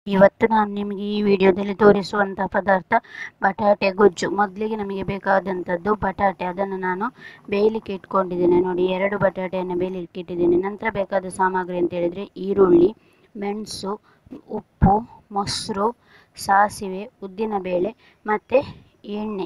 ಇವತ್ತು ನಾನು ನಿಮಗೆ ಈ ವಿಡಿಯೋದಲ್ಲಿ ತೋರಿಸುವಂಥ ಪದಾರ್ಥ ಬಟಾಟೆ ಗೊಜ್ಜು ಮೊದಲಿಗೆ ನಮಗೆ ಬೇಕಾದಂಥದ್ದು ಬಟಾಟೆ ಅದನ್ನು ನಾನು ಬೇಯಲಿಕ್ಕೆ ಇಟ್ಕೊಂಡಿದ್ದೇನೆ ನೋಡಿ ಎರಡು ಬಟಾಟೆಯನ್ನು ಬೇಯಲಿಕ್ಕೆ ಇಟ್ಟಿದ್ದೇನೆ ನಂತರ ಬೇಕಾದ ಸಾಮಗ್ರಿ ಅಂತ ಹೇಳಿದರೆ ಈರುಳ್ಳಿ ಮೆಣಸು ಉಪ್ಪು ಮೊಸರು ಸಾಸಿವೆ ಉದ್ದಿನಬೇಳೆ ಮತ್ತು ಎಣ್ಣೆ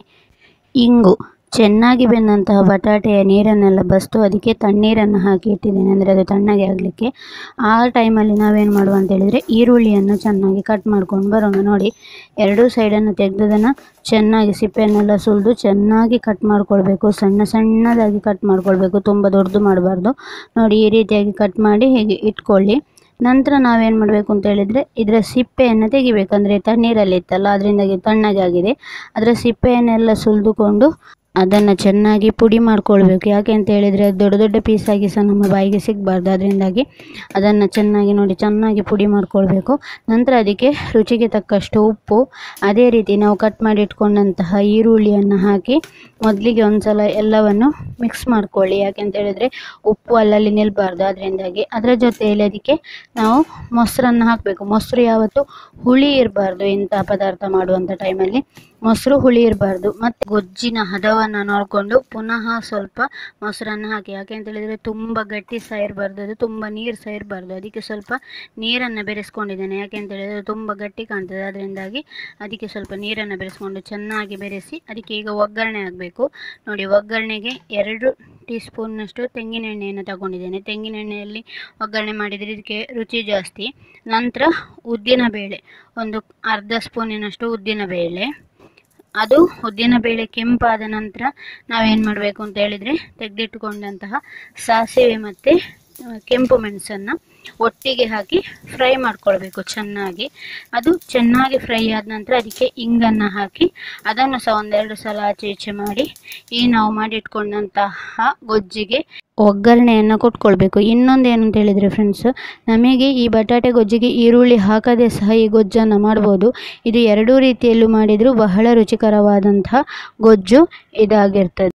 ಇಂಗು ಚೆನ್ನಾಗಿ ಬೆಂದಂತಹ ಬಟಾಟೆಯ ನೀರನ್ನೆಲ್ಲ ಬಸ್ತು ಅದಕ್ಕೆ ತಣ್ಣೀರನ್ನು ಹಾಕಿ ಇಟ್ಟಿದ್ದೇನೆ ಅಂದರೆ ಅದು ತಣ್ಣಗೆ ಆಗಲಿಕ್ಕೆ ಆ ಟೈಮಲ್ಲಿ ನಾವೇನು ಮಾಡುವ ಅಂತ ಹೇಳಿದರೆ ಈರುಳ್ಳಿಯನ್ನು ಚೆನ್ನಾಗಿ ಕಟ್ ಮಾಡ್ಕೊಂಡು ಬರೋಣ ನೋಡಿ ಎರಡೂ ಸೈಡನ್ನು ತೆಗೆದದನ್ನು ಚೆನ್ನಾಗಿ ಸಿಪ್ಪೆಯನ್ನೆಲ್ಲ ಸುಲಿದು ಚೆನ್ನಾಗಿ ಕಟ್ ಮಾಡ್ಕೊಳ್ಬೇಕು ಸಣ್ಣ ಸಣ್ಣದಾಗಿ ಕಟ್ ಮಾಡ್ಕೊಳ್ಬೇಕು ತುಂಬ ದೊಡ್ಡದು ಮಾಡಬಾರ್ದು ನೋಡಿ ಈ ರೀತಿಯಾಗಿ ಕಟ್ ಮಾಡಿ ಹೀಗೆ ಇಟ್ಕೊಳ್ಳಿ ನಂತರ ನಾವೇನು ಮಾಡಬೇಕು ಅಂತ ಹೇಳಿದರೆ ಇದರ ಸಿಪ್ಪೆಯನ್ನು ತೆಗಿಬೇಕಂದ್ರೆ ತಣ್ಣೀರಲ್ಲಿ ಇತ್ತಲ್ಲ ಅದರಿಂದಾಗಿ ತಣ್ಣಗೆ ಆಗಿದೆ ಅದರ ಸಿಪ್ಪೆಯನ್ನೆಲ್ಲ ಸುಲಿದುಕೊಂಡು ಅದನ್ನು ಚೆನ್ನಾಗಿ ಪುಡಿ ಮಾಡ್ಕೊಳ್ಬೇಕು ಯಾಕೆ ಅಂತ ಹೇಳಿದರೆ ಅದು ದೊಡ್ಡ ದೊಡ್ಡ ಪೀಸಾಗಿ ಸಹ ನಮ್ಮ ಬಾಯಿಗೆ ಸಿಗಬಾರ್ದು ಅದರಿಂದಾಗಿ ಅದನ್ನು ಚೆನ್ನಾಗಿ ನೋಡಿ ಚೆನ್ನಾಗಿ ಪುಡಿ ಮಾಡ್ಕೊಳ್ಬೇಕು ನಂತರ ಅದಕ್ಕೆ ರುಚಿಗೆ ತಕ್ಕಷ್ಟು ಉಪ್ಪು ಅದೇ ರೀತಿ ನಾವು ಕಟ್ ಮಾಡಿ ಇಟ್ಕೊಂಡಂತಹ ಈರುಳ್ಳಿಯನ್ನು ಹಾಕಿ ಮೊದಲಿಗೆ ಒಂದು ಸಲ ಎಲ್ಲವನ್ನು ಮಿಕ್ಸ್ ಮಾಡ್ಕೊಳ್ಳಿ ಯಾಕೆ ಅಂತ ಹೇಳಿದರೆ ಉಪ್ಪು ಅಲ್ಲಲ್ಲಿ ನಿಲ್ಲಬಾರ್ದು ಅದರಿಂದಾಗಿ ಅದರ ಜೊತೆಯಲ್ಲಿ ಅದಕ್ಕೆ ನಾವು ಮೊಸರನ್ನು ಹಾಕಬೇಕು ಮೊಸರು ಯಾವತ್ತು ಹುಳಿ ಇರಬಾರ್ದು ಇಂಥ ಪದಾರ್ಥ ಮಾಡುವಂಥ ಟೈಮಲ್ಲಿ ಮೊಸರು ಹುಳಿ ಇರಬಾರ್ದು ಮತ್ತು ಗೊಜ್ಜಿನ ಹದವನ್ನು ನೋಡಿಕೊಂಡು ಪುನಃ ಸ್ವಲ್ಪ ಮೊಸರನ್ನು ಹಾಕಿ ಯಾಕೆ ಅಂತ ಹೇಳಿದರೆ ತುಂಬ ಗಟ್ಟಿ ಸಹ ಇರಬಾರ್ದು ಅದು ತುಂಬ ನೀರು ಸಹ ಇರಬಾರ್ದು ಅದಕ್ಕೆ ಸ್ವಲ್ಪ ನೀರನ್ನು ಬೆರೆಸ್ಕೊಂಡಿದ್ದೇನೆ ಯಾಕೆ ಅಂತ ಹೇಳಿದರೆ ತುಂಬ ಗಟ್ಟಿ ಕಾಣ್ತದೆ ಅದರಿಂದಾಗಿ ಅದಕ್ಕೆ ಸ್ವಲ್ಪ ನೀರನ್ನು ಬೆರೆಸ್ಕೊಂಡು ಚೆನ್ನಾಗಿ ಬೆರೆಸಿ ಅದಕ್ಕೆ ಈಗ ಒಗ್ಗರಣೆ ಆಗಬೇಕು ನೋಡಿ ಒಗ್ಗರಣೆಗೆ ಎರಡು ಟೀ ಸ್ಪೂನ್ನಷ್ಟು ತೆಂಗಿನ ಎಣ್ಣೆಯನ್ನು ತಗೊಂಡಿದ್ದೇನೆ ತೆಂಗಿನ ಎಣ್ಣೆಯಲ್ಲಿ ಒಗ್ಗರಣೆ ಮಾಡಿದರೆ ಇದಕ್ಕೆ ರುಚಿ ಜಾಸ್ತಿ ನಂತರ ಉದ್ದಿನಬೇಳೆ ಒಂದು ಅರ್ಧ ಸ್ಪೂನಿನಷ್ಟು ಉದ್ದಿನಬೇಳೆ ಅದು ಉದ್ದಿನಬೇಳೆ ಕೆಂಪಾದ ನಂತರ ನಾವೇನು ಮಾಡಬೇಕು ಅಂತ ಹೇಳಿದರೆ ತೆಗೆದಿಟ್ಟುಕೊಂಡಂತಹ ಸಾಸಿವೆ ಮತ್ತು ಕೆಂಪು ಮೆಣಸನ್ನು ಒಟ್ಟಿಗೆ ಹಾಕಿ ಫ್ರೈ ಮಾಡ್ಕೊಳ್ಬೇಕು ಚೆನ್ನಾಗಿ ಅದು ಚೆನ್ನಾಗಿ ಫ್ರೈ ಆದ ನಂತರ ಅದಕ್ಕೆ ಇಂಗನ್ನು ಹಾಕಿ ಅದನ್ನು ಸಹ ಒಂದೆರಡು ಸಲ ಆಚೆ ಈಚೆ ಮಾಡಿ ಈ ನಾವು ಮಾಡಿಟ್ಕೊಂಡಂತಹ ಗೊಜ್ಜಿಗೆ ಒಗ್ಗರಣೆಯನ್ನು ಕೊಟ್ಕೊಳ್ಬೇಕು ಇನ್ನೊಂದು ಏನು ಅಂತ ಹೇಳಿದರೆ ಫ್ರೆಂಡ್ಸ್ ನಮಗೆ ಈ ಬಟಾಟೆ ಗೊಜ್ಜಿಗೆ ಈರುಳ್ಳಿ ಹಾಕದೆ ಸಹ ಈ ಗೊಜ್ಜನ್ನು ಮಾಡ್ಬೋದು ಇದು ಎರಡೂ ರೀತಿಯಲ್ಲೂ ಮಾಡಿದರೂ ಬಹಳ ರುಚಿಕರವಾದಂತಹ ಗೊಜ್ಜು ಇದಾಗಿರ್ತದೆ